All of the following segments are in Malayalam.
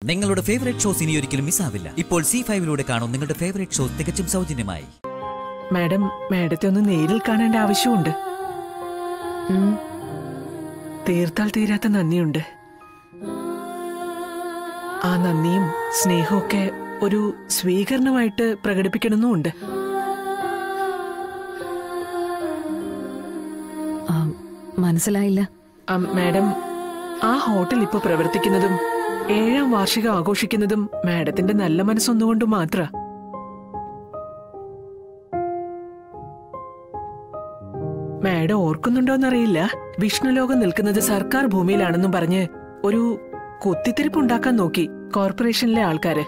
നിങ്ങളുടെ ഫേവറേറ്റ് ഷോസ് ഇനി ഒരിക്കലും മിസ്സാവില്ല ഇപ്പോൾ സി ഫൈവിലൂടെ കാണും നിങ്ങളുടെ ഫേവറേറ്റ് ഷോസ് തികച്ചും സൗജന്യമായി മാഡം മാഡത്തെ ഒന്ന് നേരിൽ കാണേണ്ട ആവശ്യമുണ്ട് ഉം. തീർത്താൽ തീരാത്ത നന്ദിയുണ്ട് ആ നന്ദിയും സ്നേഹവും ഒക്കെ ഒരു സ്വീകരണമായിട്ട് പ്രകടിപ്പിക്കണമെന്നുമുണ്ട് ആ, മനസ്സിലായില്ല ആം, മാഡം ആ ഹോട്ടൽ ഇപ്പൊ പ്രവർത്തിക്കുന്നതും ഏഴാം വാർഷികം ആഘോഷിക്കുന്നതും മാഡത്തിന്റെ നല്ല മനസ്സൊന്നുകൊണ്ട് മാത്ര മാഡം ഓർക്കുന്നുണ്ടോന്നറിയില്ല വിഷ്ണുലോകം നിൽക്കുന്നത് സർക്കാർ ഭൂമിയിലാണെന്നും പറഞ്ഞ് ഒരു കുത്തിത്തിരിപ്പ് ഉണ്ടാക്കാൻ നോക്കി കോർപ്പറേഷനിലെ ആൾക്കാര്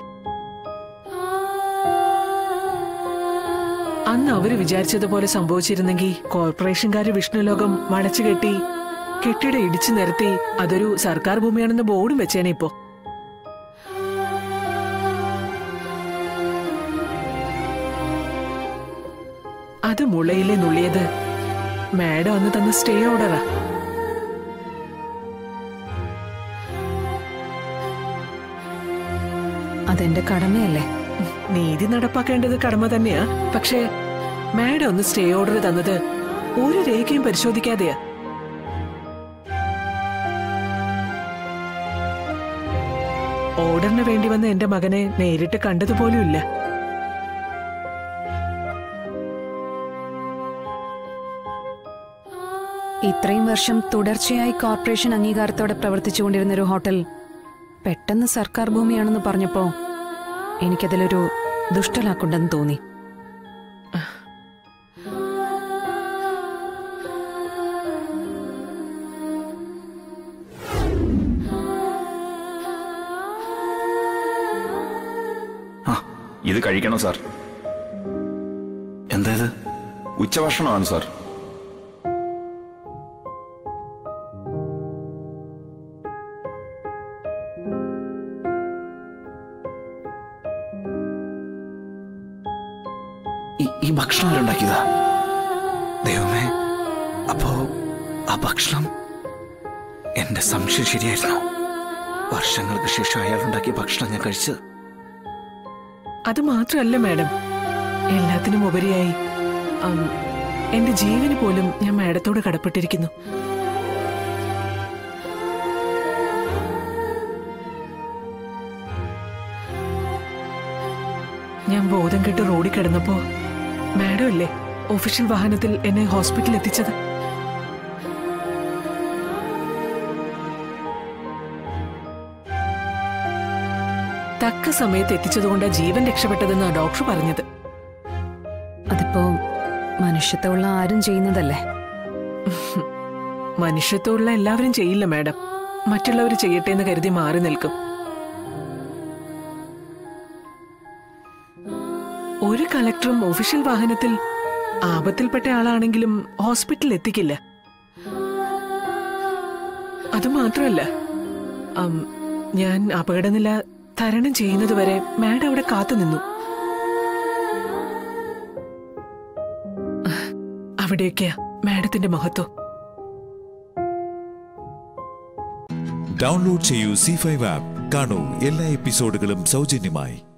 അന്ന് അവര് വിചാരിച്ചതുപോലെ സംഭവിച്ചിരുന്നെങ്കിൽ കോർപ്പറേഷൻകാര് വിഷ്ണുലോകം വളച്ചു കെട്ടി കെട്ടിടം ഇടിച്ചു നിരത്തി അതൊരു സർക്കാർ ഭൂമിയാണെന്ന് ബോർഡും വെച്ചേനെ ഇപ്പോ അത് മുളയിലെ നുള്ളിയത് മാഡം അന്ന് തന്ന സ്റ്റേ ഓർഡറാ അതെന്റെ കടമയല്ലേ നീതി നടപ്പാക്കേണ്ടത് കടമ തന്നെയാ പക്ഷേ മാഡം ഒന്ന് സ്റ്റേ ഓർഡർ തന്നത് ഒരു രേഖയും പരിശോധിക്കാതെയാ ഓർഡറിന് വേണ്ടി വന്ന എന്റെ മകനെ നേരിട്ട് കണ്ടതുപോലുമില്ല ഇത്രയും വർഷം തുടർച്ചയായി കോർപ്പറേഷൻ അംഗീകാരത്തോടെ പ്രവർത്തിച്ചുകൊണ്ടിരുന്ന ഒരു ഹോട്ടൽ പെട്ടെന്ന് സർക്കാർ ഭൂമിയാണെന്ന് പറഞ്ഞപ്പോ എനിക്കതിലൊരു ദുഷ്ടലാക്കുണ്ടെന്ന് തോന്നി ആ ഇത് കഴിക്കണം സാർ എന്താ ഇത് ഉച്ചഭക്ഷണമാണ് സാർ ഈ- ഈ ഭക്ഷണം ആരുണ്ടാക്കിയതാ ദൈവമേ അപ്പോ ആ ഭക്ഷണം എന്റെ സംശയം ശരിയായിരുന്നു വർഷങ്ങൾക്ക് ശേഷം അയാൾ ഉണ്ടാക്കിയ ഭക്ഷണം ഞാൻ കഴിച്ചത് അത് മാത്രമല്ല മാഡം എല്ലാത്തിനും ഉപരിയായി ആം, എന്റെ ജീവന് പോലും ഞാൻ മാഡത്തോട് കടപ്പെട്ടിരിക്കുന്നു ഞാൻ ബോധം കെട്ട് റോഡിൽ കിടന്നപ്പോ മാഡം അല്ലേ ഒഫീഷ്യൽ വാഹനത്തിൽ എന്നെ ഹോസ്പിറ്റലിൽ എത്തിച്ചത് തക്ക സമയത്ത് എത്തിച്ചതുകൊണ്ടാ ജീവൻ രക്ഷപ്പെട്ടതെന്നാ ഡോക്ടർ പറഞ്ഞത് അതിപ്പോ മനുഷ്യത്വമുള്ള ആരും ചെയ്യുന്നതല്ലേ മനുഷ്യത്വമുള്ള എല്ലാവരും ചെയ്യില്ല മാഡം മറ്റുള്ളവർ ചെയ്യട്ടെ എന്ന് കരുതി മാറി നിൽക്കും ഒരു കളക്ടറും ഒഫീഷ്യൽ വാഹനത്തിൽ ആപത്തിൽപ്പെട്ട ആളാണെങ്കിലും ഹോസ്പിറ്റലിൽ എത്തിക്കില്ല അതുമാത്രമല്ല അം, ഞാൻ അപകടനില തരണം ചെയ്യുന്നതുവരെ മാഡം അവിടെ കാത്തു നിന്നു അവിടെയൊക്കെയാ മാഡത്തിന്റെ മഹത്വം ഡൗൺലോഡ് ചെയ്യൂ സി ഫൈവ് ആപ്പ് കാണൂ എല്ലാ എപ്പിസോഡുകളും സൗജന്യമായി